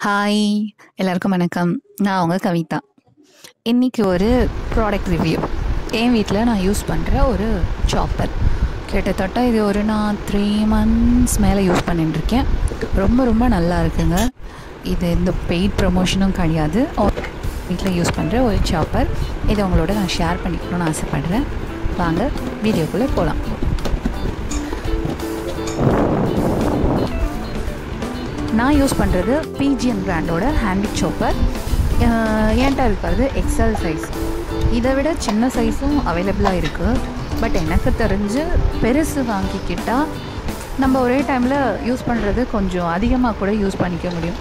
hi எல்லாருக்கும் வணக்கம் நான் உங்க கவிதா இன்னைக்கு ஒரு ப்ராடக்ட் ரிவ்யூ என் வீட்டில் நான் யூஸ் பண்ணுற ஒரு சாப்பர் கிட்டத்தட்ட இது ஒரு நான் த்ரீ மந்த்ஸ் மேலே யூஸ் பண்ணிட்டுருக்கேன் ரொம்ப ரொம்ப நல்லா இருக்குங்க இது இந்த பெய்ட் ப்ரமோஷனும் கிடையாது வீட்டில் யூஸ் பண்ணுற ஒரு சாப்பர் இதை உங்களோட நான் ஷேர் பண்ணிக்கணும்னு ஆசைப்பட்றேன் வாங்க வீடியோக்குள்ளே போகலாம் நான் யூஸ் பண்ணுறது பிஜிஎம் பிராண்டோட ஹேண்டிக் சாப்பர் என்கிட்ட இருக்கிறது எக்ஸல் சைஸ் இதை விட சின்ன சைஸும் அவைலபிளாக இருக்குது பட் எனக்கு தெரிஞ்சு பெருசு வாங்கிக்கிட்டால் நம்ம ஒரே டைமில் யூஸ் பண்ணுறது கொஞ்சம் அதிகமாக கூட யூஸ் பண்ணிக்க முடியும்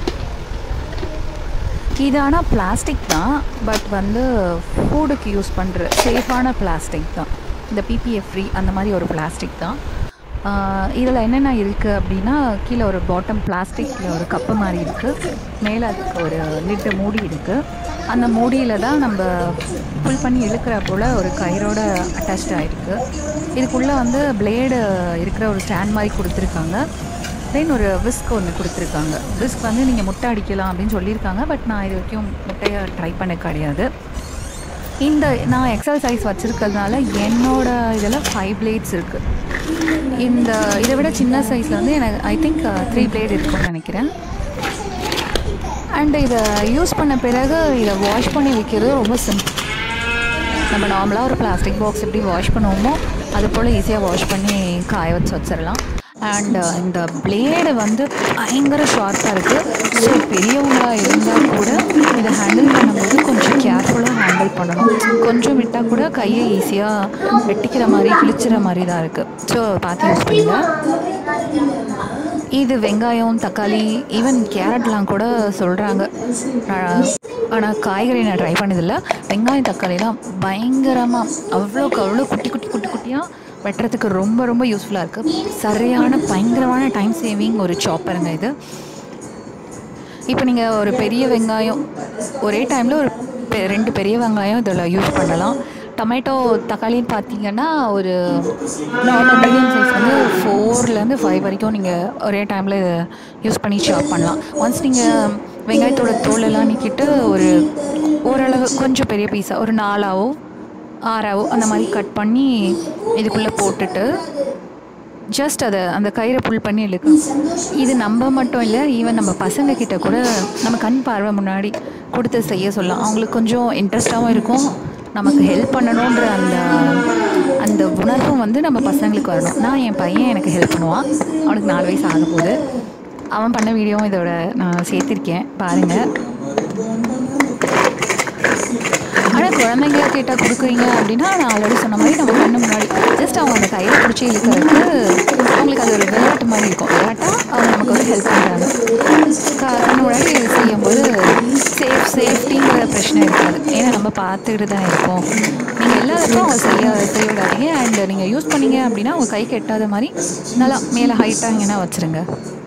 இது ஆனால் பிளாஸ்டிக் தான் பட் வந்து ஃபுட்டுக்கு யூஸ் பண்ணுற சேஃபான பிளாஸ்டிக் தான் இந்த பிபிஎஃப் ஃப்ரீ அந்த மாதிரி ஒரு பிளாஸ்டிக் தான் இதில் என்னென்ன இருக்குது அப்படின்னா கீழே ஒரு பாட்டம் பிளாஸ்டிக்கில் ஒரு கப்பு மாதிரி இருக்குது மேலே அதுக்கு ஒரு லிட்டு மூடி இருக்குது அந்த மூடியில் தான் நம்ம ஃபுல் பண்ணி இழுக்கிற போல் ஒரு கயிறோட அட்டாச்ட் ஆகிருக்கு இதுக்குள்ளே வந்து பிளேடு இருக்கிற ஒரு ஸ்டாண்ட் மாதிரி கொடுத்துருக்காங்க தென் ஒரு விஸ்க் ஒன்று கொடுத்துருக்காங்க விஸ்க் வந்து நீங்கள் முட்டை அடிக்கலாம் அப்படின்னு சொல்லியிருக்காங்க பட் நான் இது வரைக்கும் முட்டையை ட்ரை பண்ண கிடையாது இந்த நான் எக்ஸல் சைஸ் வச்சுருக்கிறதுனால என்னோட இதில் ஃபைவ் பிளேட்ஸ் இருக்குது இந்த இதை விட சின்ன சைஸில் வந்து எனக்கு ஐ திங்க் த்ரீ பிளேட் இருக்கும்னு நினைக்கிறேன் அண்ட் இதை யூஸ் பண்ண பிறகு இதை வாஷ் பண்ணி வைக்கிறது ரொம்ப சிம்பிள் நம்ம நார்மலாக ஒரு பிளாஸ்டிக் பாக்ஸ் எப்படி வாஷ் பண்ணுவோமோ அது போல் ஈஸியாக வாஷ் பண்ணி காய வச்சு வச்சிடலாம் அண்ட் இந்த பிளேடு வந்து பயங்கர ஷார்ப்பாக இருக்குது ஸோ பெரியவங்களாக இருந்தால் கூட இதை ஹேண்டில் பண்ணும்போது கொஞ்சம் கேர்ஃபுல்லாக ஹேண்டில் பண்ணணும் கொஞ்சம் விட்டால் கூட கையை ஈஸியாக வெட்டிக்கிற மாதிரி கிழிச்சிற மாதிரி தான் இருக்குது ஸோ பார்த்து யூஸ் பண்ணுங்கள் இது வெங்காயம் தக்காளி ஈவன் கேரட்லாம் கூட சொல்கிறாங்க ஆனால் காய்கறி நான் ட்ரை பண்ணதில்லை வெங்காயம் தக்காளிலாம் பயங்கரமாக அவ்வளோக்கு அவ்வளோ குட்டி குட்டி குட்டி குட்டியாக வெட்டுறதுக்கு ரொம்ப ரொம்ப யூஸ்ஃபுல்லாக இருக்குது சரியான பயங்கரமான டைம் சேவிங் ஒரு சாப்பருங்க இது இப்போ நீங்கள் ஒரு பெரிய வெங்காயம் ஒரே டைமில் ஒரு பெ- ரெண்டு பெரிய வெங்காயம் இதில் யூஸ் பண்ணலாம் டொமேட்டோ தக்காளின்னு பார்த்தீங்கன்னா ஒரு நார்மல் மீடியம் சைஸ் வந்து ஃபோர்லேருந்து ஃபைவ் வரைக்கும் நீங்கள் ஒரே டைமில் இதை யூஸ் பண்ணி சாப் பண்ணலாம் ஒன்ஸ் நீங்கள் வெங்காயத்தோட தோலெல்லாம் நீக்கிட்டு ஒரு ஓரளவு கொஞ்சம் பெரிய பீஸாக ஒரு நாலாவோ ஆறாவோ அந்த மாதிரி கட் பண்ணி இதுக்குள்ளே போட்டுட்டு ஜஸ்ட் அதை அந்த கயிறை புல் பண்ணி இழுக்கணும் இது நம்ம மட்டும் இல்லை ஈவன் நம்ம பசங்க கிட்ட கூட நம்ம கண் பார்வை முன்னாடி கொடுத்து செய்ய சொல்லலாம் அவங்களுக்கு கொஞ்சம் இன்ட்ரெஸ்டாகவும் இருக்கும் நமக்கு ஹெல்ப் பண்ணணுன்ற அந்த அந்த உணர்வும் வந்து நம்ம பசங்களுக்கு வரணும் நான் என் பையன் எனக்கு ஹெல்ப் பண்ணுவான் அவனுக்கு நாலு வயசு ஆக போகுது அவன் பண்ண வீடியோவும் இதோட நான் சேர்த்திருக்கேன் பாருங்கள் ஆனால் குழந்தைங்க கிட்ட கொடுக்குறீங்க அப்படின்னா நான் ஆல்ரெடி சொன்ன மாதிரி நம்ம கண்ணு முன்னாடி ஜஸ்ட் அவங்க அந்த கையை பிடிச்சி இழுக்கிறதுக்கு அவங்களுக்கு அது ஒரு விளையாட்டு மாதிரி இருக்கும் விளையாட்டாக அவங்க நமக்கு வந்து ஹெல்ப் பண்ணுறாங்க க கண்ணு முன்னாடி இது செய்யும்போது சேஃப் சேஃப்டிங்கிற பிரச்சனை இருக்காது ஏன்னா நம்ம பார்த்துக்கிட்டு தான் இருக்கோம் நீங்கள் எல்லாத்துக்கும் அவங்க செய்ய செய்ய விடாதீங்க அண்ட் நீங்கள் யூஸ் பண்ணீங்க அப்படின்னா உங்கள் கைக்கு எட்டாத மாதிரி நல்லா மேலே ஹைட்டாக எங்கன்னா வச்சுருங்க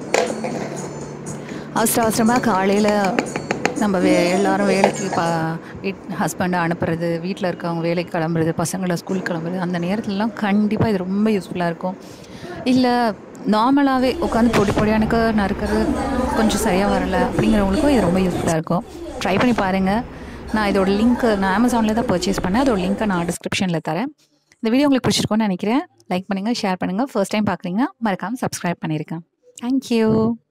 அவசர அவசரமாக காலையில் நம்ம வே எல்லாரும் வேலைக்கு பா வீட் ஹஸ்பண்டை அனுப்புறது வீட்டில் இருக்கவங்க வேலைக்கு கிளம்புறது பசங்களை ஸ்கூல் கிளம்புறது அந்த நேரத்துலலாம் கண்டிப்பாக இது ரொம்ப யூஸ்ஃபுல்லாக இருக்கும் இல்லை நார்மலாகவே உட்காந்து பொடி பொடியானுக்கு நறுக்கிறது கொஞ்சம் சரியாக வரல அப்படிங்கிறவங்களுக்கும் இது ரொம்ப யூஸ்ஃபுல்லாக இருக்கும் ட்ரை பண்ணி பாருங்கள் நான் இதோட லிங்க் நான் அமேசானில் தான் பர்ச்சேஸ் பண்ணேன் அதோட லிங்க்கை நான் டிஸ்கிரிப்ஷனில் தரேன் இந்த வீடியோ உங்களுக்கு பிடிச்சிருக்கோன்னு நினைக்கிறேன் லைக் பண்ணுங்கள் ஷேர் பண்ணுங்கள் ஃபர்ஸ்ட் டைம் பார்க்குறீங்கன்னா மறக்காமல் சப்ஸ்கிரைப் பண்ணியிருக்கேன் தேங்க்யூ